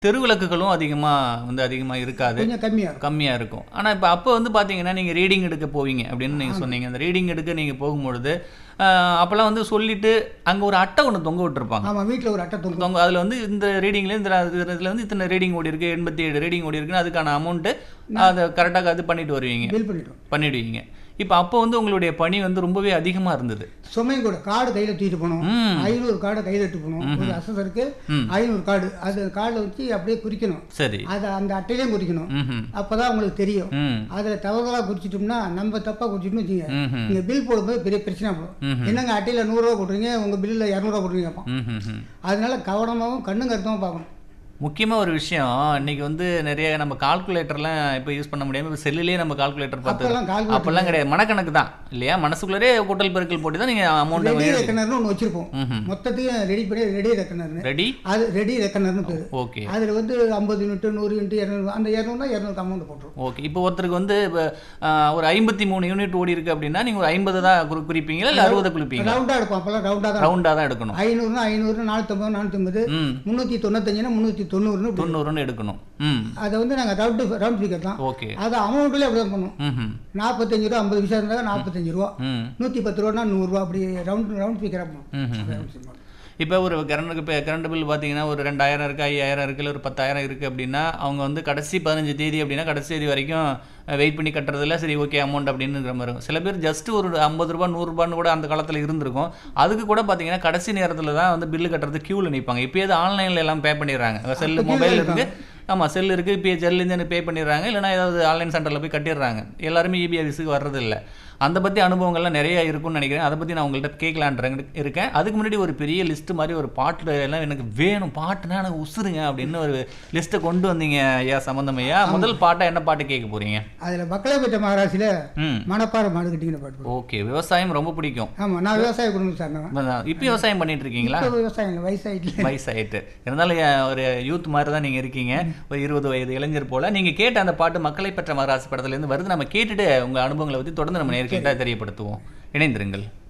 தெருவிளக்குகளும் அதிகமாக வந்து அதிகமாக இருக்காது கொஞ்சம் கம்மியாக இருக்கும் கம்மியாக இருக்கும் ஆனால் இப்போ அப்போ வந்து பார்த்தீங்கன்னா நீங்கள் ரீடிங் எடுக்க போவீங்க அப்படின்னு நீங்கள் சொன்னீங்க அந்த ரீடிங் எடுக்க நீங்கள் போகும்பொழுது ஆஹ், அப்போல்லாம் வந்து சொல்லிட்டு அங்கே ஒரு அட்டை ஒன்று தொங்க விட்டுருப்பாங்க ஆமாம் வீட்டில் ஒரு அட்டை தொங்கும் தொங்க அதில் வந்து இந்த ரீடிங்கில் இந்த இதில் வந்து இத்தனை ரீடிங் ஓடி இருக்கு எண்பத்தி ஏழு ரீடிங் ஓடி இருக்குன்னு அதுக்கான அமௌண்ட்டு அதை கரெக்டாக அது பண்ணிட்டு வருவீங்க பில் பண்ணிட்டோம் பண்ணிடுவீங்க இப்போ அப்போ வந்து உங்களுடைய பணி வந்து ரொம்பவே அதிகமாக இருந்தது சுமையும் கூட கார்டு கையில் தூக்கிட்டு போகணும் ம் ஐநூறு கார்டை கையில் எடுத்து போகணும் ஒரு அசஸருக்கு ம். ஐநூறு கார்டு அது கார்டில் வச்சு அப்படியே குறிக்கணும் சரி அதை அந்த அட்டையிலையும் குறிக்கணும் ம் அப்போ தான் உங்களுக்கு தெரியும் ம் அதில் தவறுதலாக குறிச்சிட்டோம்னா நம்ம தப்பாக குறிச்சிட்டோம்னு வச்சுங்க ம் நீங்கள் பில் போடும்போது பெரிய பிரச்சனை போடும் ம்ஹும். என்னங்க அட்டையில் நூறுரூவா போட்டுறீங்க உங்கள் பில்லில் இரநூறுவா போட்டுருங்க கேட்பான் ம் ம் அதனால கவனமாகவும் கண்ணும் கருத்தமாக பார்க்கணும் முக்கியமாக ஒரு விஷயம் இன்னைக்கு வந்து நிறைய நம்ம கால்குலேட்டர்லாம் இப்போ யூஸ் பண்ண முடியாமல் இப்போ செல்லுலேயே நம்ம கால்குலேட்டர் பார்த்து அப்போல்லாம் கால்குலேட்டர் அப்போல்லாம் கிடையாது மனக்கணக்கு தான் இல்லையா மனசுக்குள்ளே கூட்டல் பெருக்கல் போட்டு தான் நீங்கள் ரெடி அமௌண்ட்டை ரெக்கனர்னு ஒன்று வச்சுருப்போம் ம் மொத்தத்தையும் ரெடி பண்ணி ரெடி ரெக்கனர்னு ரெடி அது ரெடி ரெக்கனர்னு பேர் ஓகே அதில் வந்து ஐம்பது யூனிட்டு நூறு யூனிட் இரநூறு அந்த இரநூறுனா இரநூறு அமௌண்ட் போட்டுரும் ஓகே இப்போ ஒருத்தருக்கு வந்து இப்போ ஆஹ், ஒரு ஐம்பத்தி மூணு யூனிட் ஓடி இருக்கு அப்படின்னா நீங்கள் ஒரு ஐம்பது தான் குறி- குறிப்பீங்களா இல்லை அறுபதை குறிப்பீங்களா ரவுண்டாக எடுப்போம் அப்போல்லாம் ரவுண்டாக தான் ரவுண்டாக தான் எடுக்கணும் ஐநூறுனா ஐநூறு நானூற்றம்பது நானூற்றம்பது ம் முந்நூற்றி தொண்ணூத்தஞ்சுனா முந்நூற்றி தொண்ணூறுன்னு இப்படி. தொண்ணூறுன்னு எடுக்கணும் ம் அதை வந்து நாங்கள் ரவுண்டு ரவுண்ட் ஃபிகர் தான் ஓகே அது அமௌண்ட்லேயே அப்படி தான் பண்ணுவோம் ம் நாற்பத்தஞ்சு ரூபா ஐம்பது விஷயம் இருந்தால் நாற்பத்தஞ்சு ரூபா ம் நூற்றி பத்து ரூபானா நூறுரூவா அப்படி ரவுண்ட் ரவுண்ட் ஃபிகராக பண்ணுவோம் ம் round figure. இப்போ ஒரு கரண்ட்டுக்கு இப்போ கரண்ட் பில் பார்த்தீங்கன்னா ஒரு ரெண்டாயிரம் இருக்குது ஐயாயிரம் இருக்குது இல்லை ஒரு பத்தாயிரம் இருக்குது அப்படின்னா அவங்க வந்து கடைசி பதினஞ்சு தேதி அப்படின்னா கடைசி தேதி வரைக்கும் வெயிட் பண்ணி கட்டுறதுல சரி ஓகே அமௌண்ட் அப்படின்னு இருக்கிற மாதிரி இருக்கும் சில பேர் ஜஸ்ட் ஒரு ஐம்பது ரூபா நூறுரூபான்னு கூட அந்த காலத்தில் இருந்திருக்கும் அதுக்கு கூட பார்த்தீங்கன்னா கடைசி நேரத்தில் தான் வந்து பில்லு கட்டுறது க்யூவில் நிற்பாங்க இப்போயே ஆன்லைனில் எல்லாம் பே பண்ணிடுறாங்க செல்லு அப்ப மொபைல் queue இருக்குது ஆமாம் செல் இருக்குது இப்போ செல்லேருந்து பே பண்ணிடுறாங்க இல்லைனா ஏதாவது ஆன்லைன் சென்டரில் போய் கட்டிடுறாங்க எல்லாருமே இபி ஆஃபீஸுக்கு வர்றதில்ல அந்த பற்றி அனுபவங்கள்லாம் நிறைய இருக்கும்னு நினைக்கிறேன் அதை பற்றி நான் உங்கள்கிட்ட கேட்கலான் இருக்கேன் அதுக்கு முன்னாடி ஒரு பெரிய லிஸ்ட் மாதிரி ஒரு பாட்டு எல்லாம் எனக்கு வேணும் பாட்டுனா எனக்கு உசுருங்க அப்படின்னு ஒரு லிஸ்ட்டை கொண்டு வந்தீங்க ஐயா சம்பந்தம் ஐயா முதல் பாட்டா என்ன பாட்டு கேட்க போறீங்க அதில் மக்களப்பேட்டை மகாராசியில் ம் மணப்பாறை மாடு கட்டிங்கிற பாட்டு போடுவோம். ஓகே விவசாயம் ரொம்ப பிடிக்கும் ஆமாம் நான் விவசாய குடும்பம் சார்ந்தவன் இப்போ விவசாயம் பண்ணிட்டு இருக்கீங்களா இப்போ விவசாயம் இல்லை வயசாயிட்டு வயசாயிட்டு இருந்தாலும் ஏன் ஒரு யூத் மாதிரி தான் நீங்கள் இருக்கீங்க ஒரு இருபது வயது இளைஞர் போல நீங்கள் கேட்ட அந்த பாட்டு மக்களை பெற்ற மகராசி படத்துலேருந்து வருது நம்ம கேட்டுட்டு உங்கள் அனுபவங்களை பற்றி தொடர்ந்து நம்ம நேர்கிட்ட தெரியப்படுத்துவோம் இணைந்திருங்கள்